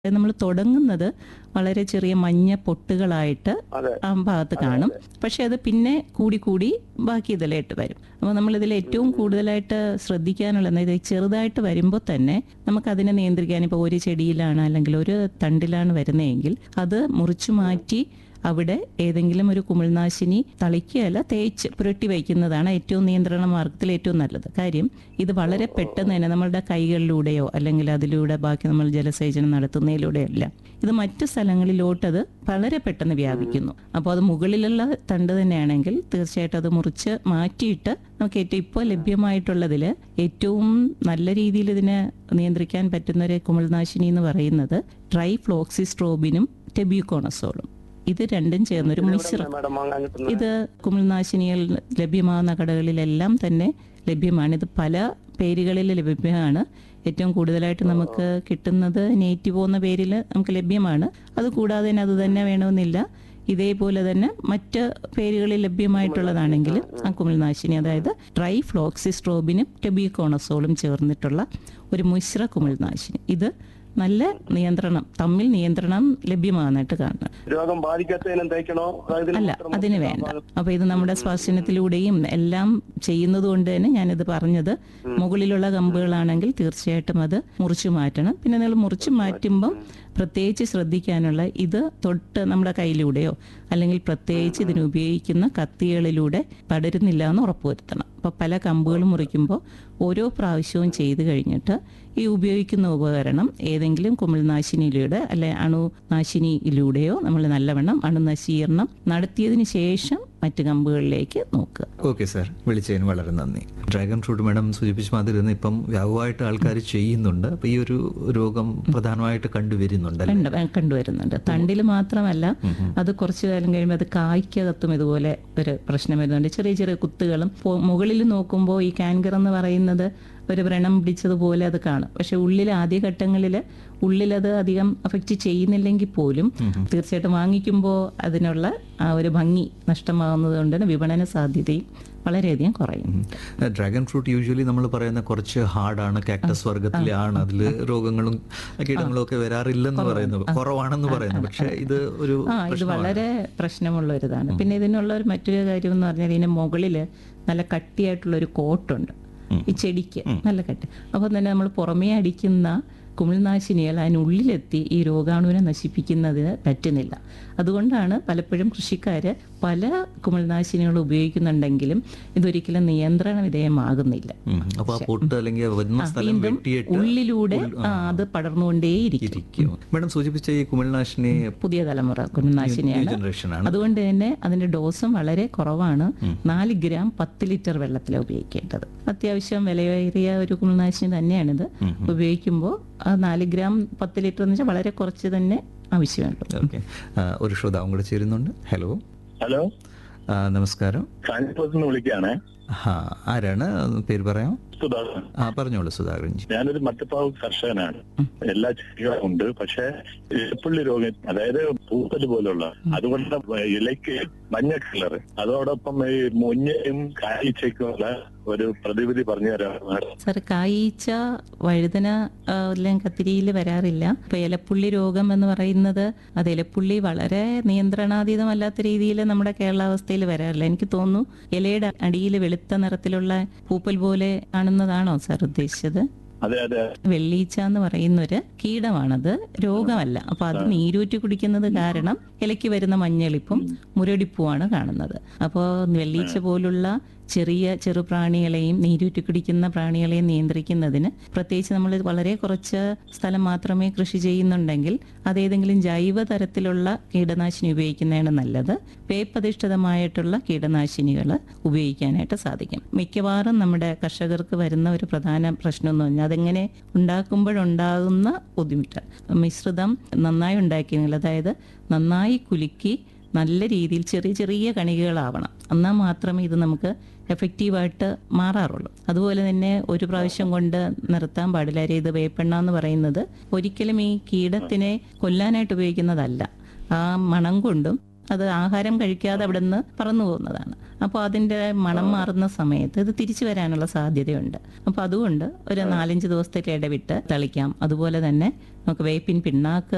നമ്മൾ തുടങ്ങുന്നത് വളരെ ചെറിയ മഞ്ഞ പൊട്ടുകളായിട്ട് അതെ ആ ഭാഗത്ത് കാണും പക്ഷെ അത് പിന്നെ കൂടി കൂടി ബാക്കി ഇതിലായിട്ട് വരും അപ്പോൾ നമ്മളിതിൽ ഏറ്റവും കൂടുതലായിട്ട് ശ്രദ്ധിക്കാനുള്ളത് ഇത് ചെറുതായിട്ട് വരുമ്പോൾ തന്നെ നമുക്കതിനെ നിയന്ത്രിക്കാൻ ഇപ്പോൾ ഒരു ചെടിയിലാണ് അല്ലെങ്കിൽ ഒരു തണ്ടിലാണ് വരുന്നതെങ്കിൽ അത് മുറിച്ചു മാറ്റി അവിടെ ഏതെങ്കിലും ഒരു കുമിൾനാശിനി തളിക്കുകയല്ല തേച്ച് പുരട്ടി വയ്ക്കുന്നതാണ് ഏറ്റവും നിയന്ത്രണ മാർഗത്തിൽ ഏറ്റവും നല്ലത് കാര്യം ഇത് വളരെ പെട്ടെന്ന് തന്നെ നമ്മളുടെ കൈകളിലൂടെയോ അല്ലെങ്കിൽ അതിലൂടെ ബാക്കി നമ്മൾ ജലസേചനം നടത്തുന്നതിലൂടെയോ അല്ല ഇത് മറ്റു സ്ഥലങ്ങളിലോട്ട് അത് വളരെ പെട്ടെന്ന് വ്യാപിക്കുന്നു അപ്പോൾ അത് മുകളിലുള്ള തണ്ട് തന്നെയാണെങ്കിൽ തീർച്ചയായിട്ടും അത് മുറിച്ച് മാറ്റിയിട്ട് നമുക്ക് ഏറ്റവും ഇപ്പോൾ ലഭ്യമായിട്ടുള്ളതിൽ ഏറ്റവും നല്ല രീതിയിൽ ഇതിനെ നിയന്ത്രിക്കാൻ പറ്റുന്ന ഒരു കുമിൾനാശിനി എന്ന് പറയുന്നത് ട്രൈ ഫ്ലോക്സിസ്ട്രോബിനും ടെബ്യൂക്കോണസോളും ഇത് രണ്ടും ചേർന്നൊരു മിശ്രം മാഡം വാങ്ങാൻ കിട്ടുന്നത് ഇത് കുമിൾനാശിനികൾ ലഭ്യമാകുന്ന കടകളിലെല്ലാം തന്നെ ലഭ്യമാണ് ഇത് പല പേരുകളിൽ ലഭ്യമാണ് ഏറ്റവും കൂടുതലായിട്ട് നമുക്ക് കിട്ടുന്നത് നേറ്റീവോ എന്ന പേരിൽ നമുക്ക് ലഭ്യമാണ് അത് കൂടാതെ തന്നെ അത് തന്നെ വേണമെന്നില്ല ഇതേപോലെ തന്നെ മറ്റ് പേരുകളിൽ ലഭ്യമായിട്ടുള്ളതാണെങ്കിലും ആ കുമിൾനാശിനി അതായത് ട്രൈ ഫ്ലോക്സിസ്ട്രോബിനും ടെബിക്കോണസോളും ചേർന്നിട്ടുള്ള ഒരു മിശ്ര കുമിൾനാശിനി ഇത് നല്ല നിയന്ത്രണം തമ്മിൽ നിയന്ത്രണം ലഭ്യമാകുന്നതായിട്ട് കാണുന്നത് രോഗം ബാധിക്കാത്തതിനും തേക്കണോ അതായത് അല്ല അതിന് വേണ്ട അപ്പൊ ഇത് നമ്മുടെ സ്പർശനത്തിലൂടെയും എല്ലാം ചെയ്യുന്നത് കൊണ്ട് തന്നെ ഞാനിത് പറഞ്ഞത് മുകളിലുള്ള കമ്പുകളാണെങ്കിൽ തീർച്ചയായിട്ടും അത് മുറിച്ചു മാറ്റണം പിന്നെ നിങ്ങൾ മുറിച്ചു മാറ്റുമ്പം പ്രത്യേകിച്ച് ശ്രദ്ധിക്കാനുള്ള ഇത് തൊട്ട് നമ്മുടെ കയ്യിലൂടെയോ അല്ലെങ്കിൽ പ്രത്യേകിച്ച് ഇതിന് ഉപയോഗിക്കുന്ന കത്തികളിലൂടെ പടരുന്നില്ല എന്ന് ഉറപ്പുവരുത്തണം അപ്പോൾ പല കമ്പുകൾ മുറിക്കുമ്പോൾ ഓരോ പ്രാവശ്യവും ചെയ്തു കഴിഞ്ഞിട്ട് ഈ ഉപയോഗിക്കുന്ന ഉപകരണം ഏതെങ്കിലും കുമിൾനാശിനിയിലൂടെ അല്ലെ അണുനാശിനിയിലൂടെയോ നമ്മൾ നല്ലവണ്ണം അണുനശീകരണം നടത്തിയതിന് ശേഷം മറ്റ് കമ്പുകളിലേക്ക് നോക്കുക ഓക്കെ സാർ വിളിച്ചതിന് വളരെ നന്ദി ഡ്രാഗൺ ഫ്രൂട്ട് മാഡം സൂചിപ്പിച്ച മാതിരി തന്നെ ഇപ്പം വ്യാപകമായിട്ട് ആൾക്കാർ ചെയ്യുന്നുണ്ട് അപ്പം ഈ ഒരു രോഗം പ്രധാനമായിട്ട് കണ്ടുവരുന്നുണ്ട് അല്ലേ? കണ്ട് കണ്ടുവരുന്നുണ്ട് തണ്ടിൽ മാത്രമല്ല അത് കുറച്ചു കാലം കഴിയുമ്പോൾ അത് കായ്ക്കകത്തും ഇതുപോലെ ഒരു പ്രശ്നം വരുന്നുണ്ട് ചെറിയ ചെറിയ കുത്തുകളും പോ- മുകളിൽ നോക്കുമ്പോൾ ഈ കാൻകർ എന്ന് പറയുന്നത് ഒരു വ്രണം പിടിച്ചതുപോലെ അത് കാണും പക്ഷെ ഉള്ളിൽ ആദ്യഘട്ടങ്ങളിൽ ഉള്ളിലത് അധികം അഫക്റ്റ് ചെയ്യുന്നില്ലെങ്കിൽ പോലും തീർച്ചയായിട്ടും വാങ്ങിക്കുമ്പോൾ അതിനുള്ള ആ ഒരു ഭംഗി നഷ്ടമാകുന്നത് കൊണ്ട് തന്നെ വിപണന സാധ്യതയും വളരെയധികം കുറയും ഉം. ഡ്രാഗൺ ഫ്രൂട്ട് യൂഷ്വലി നമ്മൾ പറയുന്ന കുറച്ച് ഹാർഡാണ് കാക്ടസ് വർഗത്തിലാണ് അതിൽ രോഗങ്ങളും കീടങ്ങളും ഒക്കെ വരാറില്ലെന്ന് പറയുന്നത് കുറവാണെന്ന് പറയുന്നു പക്ഷെ ഇത് ഒരു ആ ഇത് വളരെ പ്രശ്നമുള്ള ഒരു ഇതാണ് പിന്നെ ഇതിനുള്ള ഒരു മറ്റൊരു കാര്യം എന്ന് പറഞ്ഞാൽ ഇതിന് മുകളിൽ നല്ല കട്ടിയായിട്ടുള്ള ഒരു കോട്ടുണ്ട് ഈ ചെടിക്ക് നല്ല കട്ടി അപ്പോൾ തന്നെ നമ്മൾ പുറമേ അടിക്കുന്ന കുമിൾനാശിനികൾ അതിനുള്ളിലെത്തി ഈ രോഗാണുവിനെ നശിപ്പിക്കുന്നതിന് പറ്റുന്നില്ല അതുകൊണ്ടാണ് പലപ്പോഴും കൃഷിക്കാർ പല കുമിൾനാശിനികൾ ഉപയോഗിക്കുന്നുണ്ടെങ്കിലും ഇതൊരിക്കലും നിയന്ത്രണ വിധേയമാകുന്നില്ല ഉം. അപ്പൊ ആ പൊട്ട് അല്ലെങ്കിൽ വരുന്ന സ്ഥലം വീണ്ടും വെട്ടിയിട്ട് ഉള്ളിലൂടെ ആ, അത് പടർന്നുകൊണ്ടേയിരിക്കും ഇരിക്കും മാഡം സൂചിപ്പിച്ച ഈ കുമിൾനാശിനി പുതിയ തലമുറ കുമിൾനാശിനിയാണ് ജനറേഷൻ ആണ് അതുകൊണ്ട് തന്നെ അതിന്റെ ഡോസും വളരെ കുറവാണ് നാല് ഗ്രാം പത്ത് ലിറ്റർ വെള്ളത്തിലാണ് ഉപയോഗിക്കേണ്ടത് അത്യാവശ്യം വിലയേറിയ ഒരു കുമിൾനാശിനി തന്നെയാണിത് ഉപയോഗിക്കുമ്പോൾ ആ നാല് ഗ്രാം പത്ത് ലിറ്റർ എന്ന് വെച്ചാൽ വളരെ കുറച്ച് തന്നെ ആവശ്യമുണ്ട് ഓക്കെ ഒരു ശ്രോതാവും കൂടെ ചേരുന്നുണ്ട് ഹലോ ഹലോ ആ, നമസ്കാരം കാഞ്ഞിരപ്പുറത്ത് നിന്ന് വിളിക്കുകയാണേ ആ ആരാണ് പേര് പറയാം സുധാകരൻ ആ പറഞ്ഞോളൂ സുധാകരൻജി ഞാനൊരു മറ്റപ്പാവ് കർഷകനാണ് എല്ലാ ചെടികളും ഉണ്ട് പക്ഷെ ഇലപ്പുള്ളി രോഗം അതായത് പൂപ്പല് പോലുള്ള അതുകൊണ്ട് ഇലയ്ക്ക് മഞ്ഞ കളർ അതോടൊപ്പം ഈ മുഞ്ഞയും കാഴ്ചയ്ക്കുമുള്ള ഒരു പ്രതിവിധി പറഞ്ഞു തരാം മാഡം സാർ കായീച്ച വഴുതന ആ, എല്ലാം കത്തിരിയിൽ വരാറില്ല ഇപ്പൊ ഇലപ്പുള്ളി രോഗം എന്ന് പറയുന്നത് അത് ഇലപ്പുള്ളി വളരെ നിയന്ത്രണാതീതമല്ലാത്ത രീതിയിൽ നമ്മുടെ കേരളാവസ്ഥയിൽ വരാറില്ല എനിക്ക് തോന്നുന്നു ഇലയുടെ അടിയിൽ വെളുത്ത നിറത്തിലുള്ള പൂപ്പൽ പോലെ കാണുന്നതാണോ സാർ ഉദ്ദേശിച്ചത് അതെ അതെ വെള്ളീച്ച എന്ന് പറയുന്ന ഒരു കീടമാണത് രോഗമല്ല അപ്പൊ അത് നീരൂറ്റി കുടിക്കുന്നത് കാരണം ഇലയ്ക്ക് വരുന്ന മഞ്ഞളിപ്പും മുരടിപ്പുമാണ് കാണുന്നത് അപ്പോൾ വെള്ളീച്ച പോലുള്ള ചെറിയ ചെറു പ്രാണികളെയും നീരൂറ്റി കുടിക്കുന്ന പ്രാണികളെയും നിയന്ത്രിക്കുന്നതിന് പ്രത്യേകിച്ച് നമ്മൾ വളരെ കുറച്ച് സ്ഥലം മാത്രമേ കൃഷി ചെയ്യുന്നുണ്ടെങ്കിൽ അതേതെങ്കിലും ജൈവ തരത്തിലുള്ള കീടനാശിനി ഉപയോഗിക്കുന്നതാണ് നല്ലത് വേപ്പധിഷ്ഠിതമായിട്ടുള്ള കീടനാശിനികൾ ഉപയോഗിക്കാനായിട്ട് സാധിക്കും മിക്കവാറും നമ്മുടെ കർഷകർക്ക് വരുന്ന ഒരു പ്രധാന പ്രശ്നം എന്ന് പറഞ്ഞാൽ അതെങ്ങനെ ഉണ്ടാക്കുമ്പോഴുണ്ടാകുന്ന ബുദ്ധിമുട്ട് മിശ്രിതം നന്നായി ഉണ്ടാക്കിയെങ്കിൽ അതായത് നന്നായി കുലുക്കി നല്ല രീതിയിൽ ചെറിയ ചെറിയ കണികകളാവണം എന്നാൽ മാത്രമേ ഇത് നമുക്ക് എഫക്റ്റീവായിട്ട് മാറാറുള്ളൂ അതുപോലെ തന്നെ ഒരു പ്രാവശ്യം കൊണ്ട് നിർത്താൻ പാടില്ല അരെ ഇത് വേപ്പെണ്ണ എന്ന് പറയുന്നത് ഒരിക്കലും ഈ കീടത്തിനെ കൊല്ലാനായിട്ട് ഉപയോഗിക്കുന്നതല്ല ആ മണം കൊണ്ടും അത് ആഹാരം കഴിക്കാതെ അവിടെ നിന്ന് പറന്നു പോകുന്നതാണ് അപ്പോൾ അതിൻ്റെ മണം മാറുന്ന സമയത്ത് ഇത് തിരിച്ചു വരാനുള്ള സാധ്യതയുണ്ട് അപ്പോൾ അതുകൊണ്ട് ഒരു നാലഞ്ച് ദിവസത്തേക്ക് ഇടവിട്ട് തളിക്കാം അതുപോലെ തന്നെ നമുക്ക് വേപ്പിൻ പിണ്ണാക്ക്